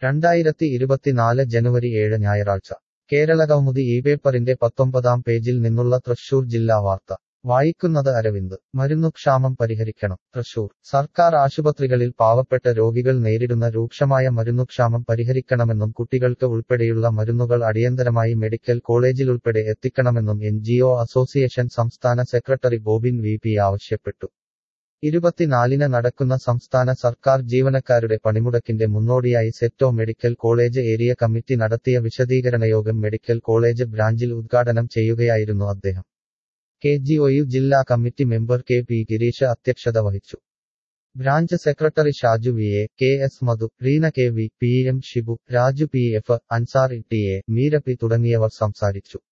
രണ്ടായിരത്തി ഇരുപത്തിനാല് ജനുവരി ഏഴ് ഞായറാഴ്ച കേരളകൗമുദി ഈ പേപ്പറിന്റെ പത്തൊമ്പതാം പേജിൽ നിന്നുള്ള തൃശൂർ ജില്ലാ വാർത്ത വായിക്കുന്നത് അരവിന്ദ് മരുന്നുക്ഷാമം പരിഹരിക്കണം തൃശൂർ സർക്കാർ ആശുപത്രികളിൽ പാവപ്പെട്ട രോഗികൾ നേരിടുന്ന രൂക്ഷമായ മരുന്നുക്ഷാമം പരിഹരിക്കണമെന്നും കുട്ടികൾക്ക് ഉൾപ്പെടെയുള്ള മരുന്നുകൾ അടിയന്തരമായി മെഡിക്കൽ കോളേജിലുൾപ്പെടെ എത്തിക്കണമെന്നും എൻ അസോസിയേഷൻ സംസ്ഥാന സെക്രട്ടറി ബോബിൻ വി പി ആവശ്യപ്പെട്ടു ഇരുപത്തിനാലിന് നടക്കുന്ന സംസ്ഥാന സർക്കാർ ജീവനക്കാരുടെ പണിമുടക്കിന്റെ മുന്നോടിയായി SETO medical college area committee നടത്തിയ വിശദീകരണയോഗം മെഡിക്കൽ കോളേജ് ബ്രാഞ്ചിൽ ഉദ്ഘാടനം ചെയ്യുകയായിരുന്നു അദ്ദേഹം കെ ജി ഒയു ജില്ലാ committee member K P Gireesh അധ്യക്ഷത വഹിച്ചു branch secretary Shaju V A K S Madhu Reena K V P M Shibu Raju P F Ansar T A Meera P തുടങ്ങിയവർ സംസാരിച്ചു